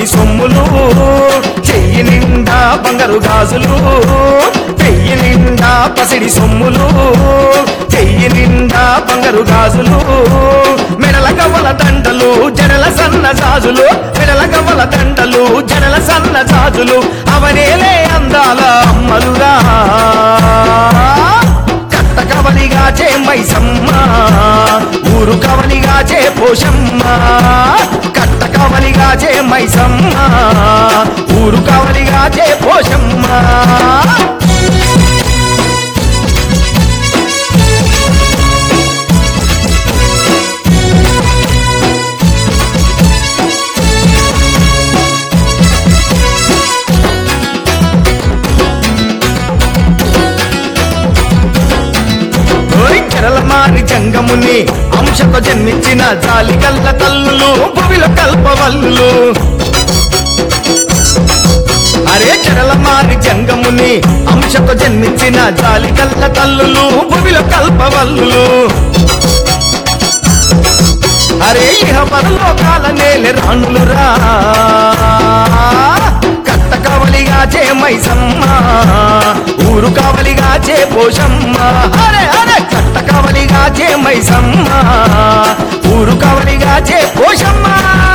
పసిడి సొమ్ములు చెయ్యి నిండా బంగారు గాజులు చెయ్యి నిండా పసిడి సొమ్ములు చెయ్యి నిండా బంగారు గాజులు మెడల గవ్వల దండలు జడల సన్న జాజులు మెడల గవ్వల దండలు జడల సన్న జాజులు అవనేలే అందాల అమ్మలురా కట్ట కవలిగా చే మైసమ్మ ఊరు కవలిగా చే పోషమ్మ కట్ట కవలిగా చే మైసమ్మ ఊరు కవలిగా చే పోషమ్మ ఓయ్ చెరలమాని జంగముని అంశతో జన్మించిన జాలి కల్ల తల్లులు భువిలో కల్పవల్లులు అరే చెరలమాని జంగముని అంశతో జన్మించిన జాలి కల్ల తల్లులు భువిలో కల్పవల్లులు అరే ఇహ పరలోకాల నేల రాణులురా కట్ట కవలిగా చే మైసమ్మ ఊరు కవలిగా చే పోషమ్మ అరే అరే కట్ట కవలిగా చే మైసమ్మ ఊరు కవలిగా చే పోషమ్మ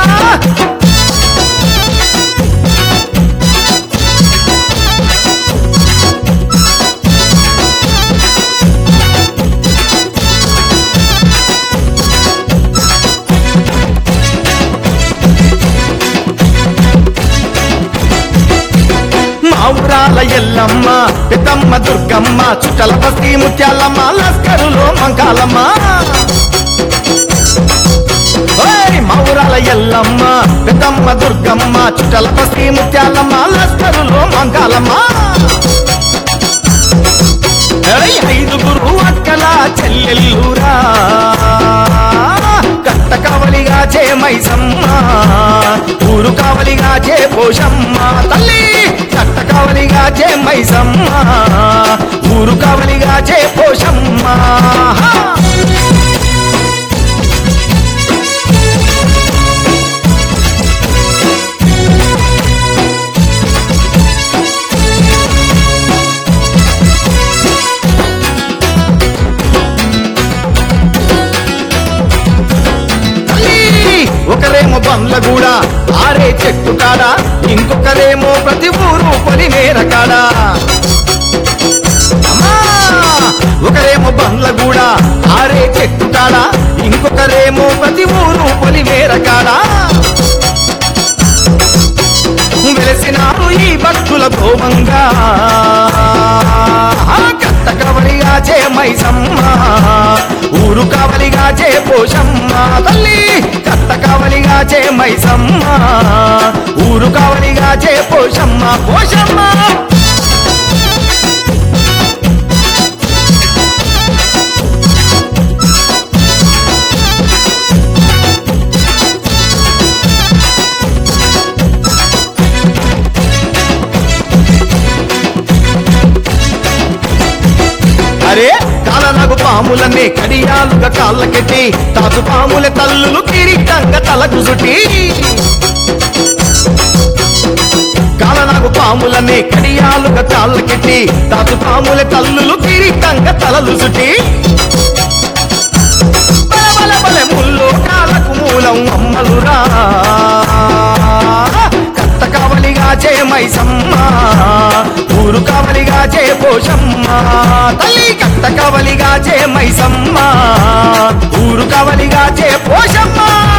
మా ఊరాల ఎల్లమ్మ పెద్దమ్మ దుర్గమ్మ చుట్టల బస్తీ ముత్యాలమ్మ లస్కరులో మంకాలమ్మ ఓయ్ మా ఊరాల ఎల్లమ్మ పెద్దమ్మ దుర్గమ్మ చుట్టల బస్తీ ముత్యాలమ్మ లస్కరులో మంకాలమ్మ ఏయ్ ఐదుగురు అక్కల చెల్లెల్లురా కట్ట కావలిగా చే మైసమ్మ ఊరు కావలిగా చే పోషమ్మ తల్లి కట్ట కావలిగా చే మైసమ్మ ఊరు కావలిగా చే పోషమ్మ తల్లి ఒకరేమో బండ్లగూడ ఆరే చెట్టు కాడ ఇంకొకరేమో ప్రతి ఊరు పొలిమేర కాడ అమ్మా! ఒకరేమో బండ్లగూడ ఆరే చెట్టు కాడ ఇంకొకరేమో ప్రతి ఊరు పొలిమేర కాడ వెలసినారు ఈ భక్తుల భోమంగా కట్ట కవలిగా చే మైసమ్మ ఊరు కావలిగా చే పోషమ్మ తల్లి కట్ట కావలిగా చే మైసమ్మ ఊరు కావలిగా చే పోషమ్మ పోషమ్మ అరే కాలనగు పాములనే కడియాలుగా కాళ్ళకెట్టి తాసు పాముల తల్లులు కిరీటంగా తలకు సుటి కాలనగు పాములనే కడియాలుగా కాళ్ళకెట్టి తాసు పాముల తల్లులు కిరీటంగా తలలు సుటి బల బల బల ముల్లో కాలకు మూలం అమ్మలురా కట్ట కావలిగా చే మైసమ్మ ఊరు కావలిగా చే పోషమ్మ తల్లి కట్ట కావలిగా చే మైసమ్మ ఊరు కావలిగా చే పోషమ్మ